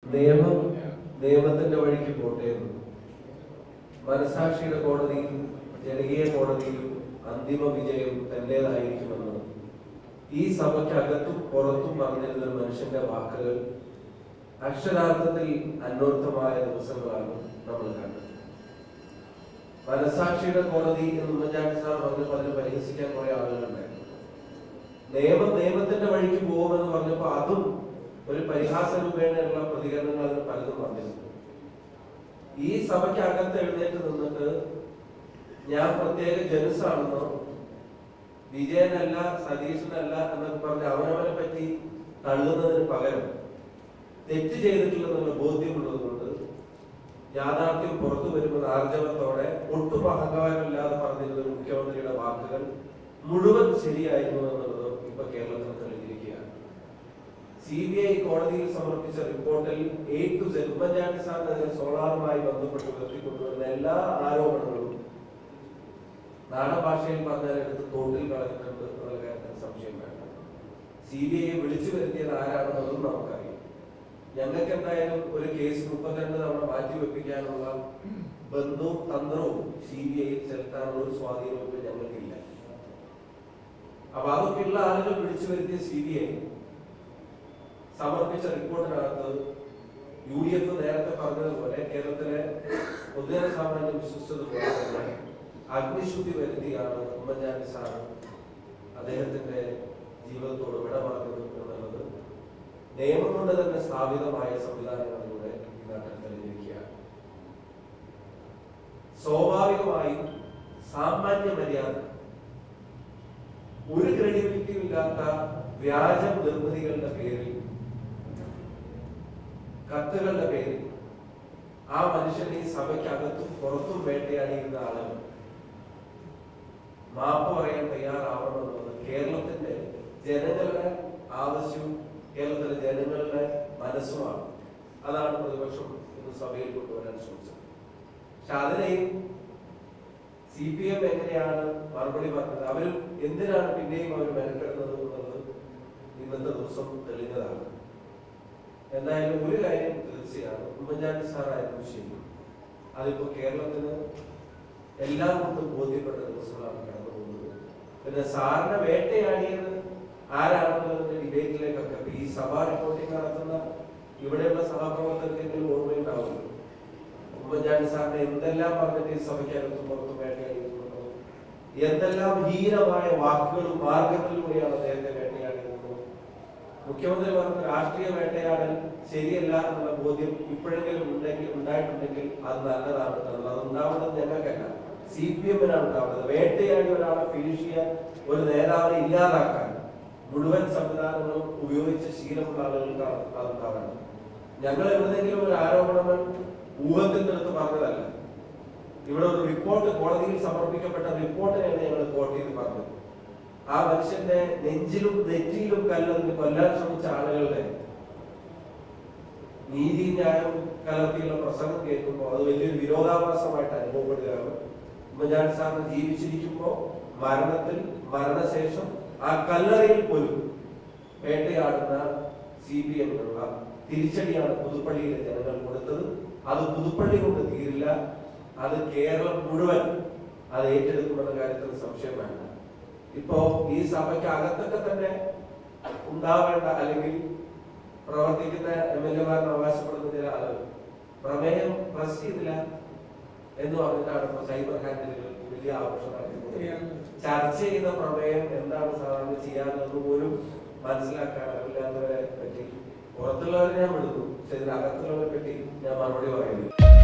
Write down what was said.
നിയമം നിയമത്തിന്റെ വഴിക്ക് പോട്ടെ എന്ന്. മനസാക്ഷിയുടെ കോടതിയിൽ ജനകീയ കോടതിയിലും അന്തിമ വിജയം തന്റേതായിരിക്കുമെന്ന് ഈ സഭയ്ക്കകത്തും പുറത്തും പറഞ്ഞിരുന്ന ഒരു മനുഷ്യന്റെ വാക്കുകൾ അക്ഷരാർത്ഥത്തിൽ അന്വർത്ഥമായ ദിവസങ്ങളാണ് നമ്മൾ കണ്ടത് മനസാക്ഷിയുടെ കോടതി എന്ന് ഉമ്മൻചാണ്ടി സാർ പറഞ്ഞപ്പോൾ അതിനെ പരിഹസിക്കാൻ കുറെ ആളുകളുണ്ടായിരുന്നു നിയമം നിയമത്തിന്റെ വഴിക്ക് പോകുമെന്ന് പറഞ്ഞപ്പോൾ അതും ഒരു പരിഹാസ രൂപേണയുള്ള പ്രതികരണങ്ങൾ അതിന് പലതും വന്നിരുന്നു ഈ സഭയ്ക്കകത്ത് എഴുന്നേറ്റ് നിന്നിട്ട് ഞാൻ പ്രത്യേക ജനുസാണെന്നോ വിജയനല്ല സതീശനല്ല എന്നൊക്കെ പറഞ്ഞ് അവനവനെ പറ്റി തള്ളുന്നതിന് പകരം തെറ്റ് ചെയ്തിട്ടില്ലെന്നുള്ള ബോധ്യമുള്ളത് കൊണ്ട് യാഥാർത്ഥ്യം പുറത്തു വരുമ്പോൾ ആർജവത്തോടെ ഒട്ടും അഹങ്കാരമില്ലാതെ പറഞ്ഞിരുന്ന ഒരു മുഖ്യമന്ത്രിയുടെ വാക്കുകൾ മുഴുവൻ ശരിയായിരുന്നു എന്നുള്ളത് ഇപ്പൊ കേരളത്തിൽ തെളിഞ്ഞിരിക്കുകയാണ് സി ബി ഐ കോടതിയിൽ സമർപ്പിച്ച റിപ്പോർട്ടിൽ എ ടു സെഡ് ഉമ്മൻചാണ്ടി സാറിനെതിരെ സോളാറുമായി ബന്ധപ്പെട്ട് ഉയർത്തിക്കൊണ്ടുവരുന്ന എല്ലാ ആരോപണങ്ങളും നാടൻ ഭാഷയിൽ പറഞ്ഞാൽ എടുത്ത് തോട്ടിൽ കളഞ്ഞിട്ടുണ്ട് എന്നുള്ള കാര്യത്തിൽ സംശയം വേണ്ട സി ബി ഐ വിളിച്ചു വരുത്തിയത് ആരാണെന്നുള്ളതും നമുക്കറിയാം ഞങ്ങൾക്ക് എന്തായാലും ഒരു കേസ് മുപ്പത്തിരണ്ട് തവണ മാറ്റിവെപ്പിക്കാനുള്ള ബന്ധവും തന്ത്രവും സി ബി ഐ ചെലുത്താനുള്ള ഒരു സ്വാധീനവും ഇപ്പൊ ഞങ്ങൾക്കില്ല അപ്പൊ അതൊക്കെയുള്ള ആളുകൾ വിളിച്ചു വരുത്തിയ സി ബി ഐ സമർപ്പിച്ച റിപ്പോർട്ടിനകത്ത് യു ഡി എഫ് നേരത്തെ പറഞ്ഞതുപോലെ കേരളത്തിലെ പൊതുജന സാമാന്യം വിശ്വസിച്ചതുപോലെ തന്നെ അഗ്നിശുദ്ധി വരുത്തിയാണ് ഉമ്മൻചാണ്ടി സാർ അദ്ദേഹത്തിന്റെ ജീവിതത്തോട് വിട പറഞ്ഞത് എന്നുള്ളത് നിയമം കൊണ്ട് തന്നെ സ്ഥാപിതമായ സംവിധാനങ്ങളിലൂടെ ഈ നാട്ടിൽ തെളിഞ്ഞിരിക്കുകയാണ് സ്വാഭാവികമായും സാമാന്യ മര്യാദ ഒരു ക്രെഡിബിലിറ്റിയും ഇല്ലാത്ത വ്യാജ നിർമ്മിതികളുടെ പേരിൽ കത്തുകളുടെ പേരിൽ ആ മനുഷ്യൻ ഈ സഭയ്ക്കകത്തും പുറത്തും വേട്ടയാടിയിരുന്ന ആളുകൾ മാപ്പ് പറയാൻ തയ്യാറാവണമെന്നുള്ളത് കേരളത്തിന്റെ ജനങ്ങളുടെ ആവശ്യവും കേരളത്തിലെ ജനങ്ങളുടെ മനസ്സുമാണ് അതാണ് പ്രതിപക്ഷം ഇന്ന് സഭയിൽ കൊണ്ടുവരാൻ ശ്രമിച്ചത് പക്ഷെ അതിനെയും സി പി എം എങ്ങനെയാണ് മറുപടി പറഞ്ഞത് അവരും എന്തിനാണ് പിന്നെയും അവർ മെനക്കെടുന്നത് എന്നുള്ളത് ഇന്നത്തെ ദിവസം തെളിഞ്ഞതാണ് എന്തായാലും ഒരു കാര്യം തീർച്ചയാണ് ഉമ്മൻചാണ്ടി സാറായിരുന്നു ശരി അതിപ്പോ കേരളത്തിന് എല്ലാം കൊണ്ടും ബോധ്യപ്പെട്ട ദിവസങ്ങളാണ് കടന്നു പോകുന്നത് പിന്നെ സാറിനെ വേട്ടയാടിയത് ആരാണെന്നുള്ളതിന്റെ ഡിബേറ്റിലേക്കൊക്കെ ഇപ്പൊ ഈ സഭാ റിപ്പോർട്ടിംഗ് നടത്തുന്ന ഇവിടെയുള്ള സഭാപ്രവർത്തകർക്കെങ്കിലും ഓർമ്മയുണ്ടാവുമല്ലോ ഉമ്മൻചാണ്ടി സാറിനെ എന്തെല്ലാം പറഞ്ഞിട്ട് ഈ സഭയ്ക്കകത്തും പുറത്തും വേട്ടയാടിയിരുന്നത് എന്തെല്ലാം ഹീനമായ വാക്കുകളും മാർഗങ്ങളിലൂടെയാണ് അദ്ദേഹത്തെ വേട്ടയാടിയിരുന്നത് മുഖ്യമന്ത്രി പറഞ്ഞ രാഷ്ട്രീയ വേട്ടയാടൽ ശരിയല്ല എന്നുള്ള ബോധ്യം ഇപ്പോഴെങ്കിലും ഉണ്ടെങ്കിൽ ഉണ്ടായിട്ടുണ്ടെങ്കിൽ അത് നല്ലതാണ് എന്നുള്ളത് അത് ഉണ്ടാവുന്നത് ഞങ്ങൾക്കല്ല സി പി എമ്മിനാണ് ഉണ്ടാവുന്നത് വേട്ടയാടി ഒരാളെ ഫിനിഷ് ചെയ്യാൻ ഒരു നേതാവിനെ ഇല്ലാതാക്കാൻ മുഴുവൻ സംവിധാനങ്ങളും ഉപയോഗിച്ച ശീലമുള്ള ആളുകൾക്കാണ് അത് ഉണ്ടാവേണ്ടത് ഞങ്ങൾ എവിടെന്നെങ്കിലും ഒരു ആരോപണങ്ങൾ ഊഹത്തിൽ നിന്നെടുത്ത് പറഞ്ഞതല്ല ഇവിടെ ഒരു റിപ്പോർട്ട് കോടതിയിൽ സമർപ്പിക്കപ്പെട്ട റിപ്പോർട്ടിനെയാണ് ഞങ്ങൾ കോട്ട് ചെയ്ത് പറഞ്ഞത് ആ മനുഷ്യന്റെ നെഞ്ചിലും നെറ്റിയിലും കല്ലെറിഞ്ഞ് കൊല്ലാൻ ശ്രമിച്ച ആളുകളുടെ നീതി ന്യായം കലർത്തിയുള്ള പ്രസംഗം കേൾക്കുമ്പോൾ അത് വലിയൊരു വിരോധാഭാസമായിട്ട് അനുഭവപ്പെടുകയാണ് ഉമ്മൻചാണ്ടി സാറിന് ജീവിച്ചിരിക്കുമ്പോൾ മരണത്തിൽ മരണശേഷം ആ കല്ലറയിൽ പോലും വേട്ടയാടുന്ന സി പി എമ്മിനുള്ള തിരിച്ചടിയാണ് പുതുപ്പള്ളിയിലെ ജനങ്ങൾ കൊടുത്തത് അത് പുതുപ്പള്ളി കൊണ്ട് തീരില്ല അത് കേരളം മുഴുവൻ അത് ഏറ്റെടുക്കുമെന്ന കാര്യത്തിൽ സംശയം വേണ്ട ഇപ്പോ ഈ സഭയ്ക്ക് അകത്തൊക്കെ തന്നെ ഉണ്ടാവേണ്ട അല്ലെങ്കിൽ പ്രവർത്തിക്കുന്ന എം എൽ എമാരെന്ന് അവകാശപ്പെടുന്ന ചില ആളുകൾ പ്രമേയം പ്രസ് ചെയ്തില്ല എന്ന് പറഞ്ഞിട്ടാണ് ഇപ്പൊ സൈബർ ഹാൻഡിലുകൾ വലിയ ആഘോഷം നടത്തുന്നത് ചർച്ച ചെയ്യുന്ന പ്രമേയം എന്താണ് സാധാരണ ചെയ്യാനുള്ളത് പോലും മനസ്സിലാക്കാൻ അറിയില്ലാത്തവരെ പറ്റി പുറത്തുള്ളവരെ ഞാൻ വിടുന്നു പക്ഷെ ഇതിനകത്തുള്ളവരെ പറ്റി ഞാൻ മറുപടി പറയുന്നു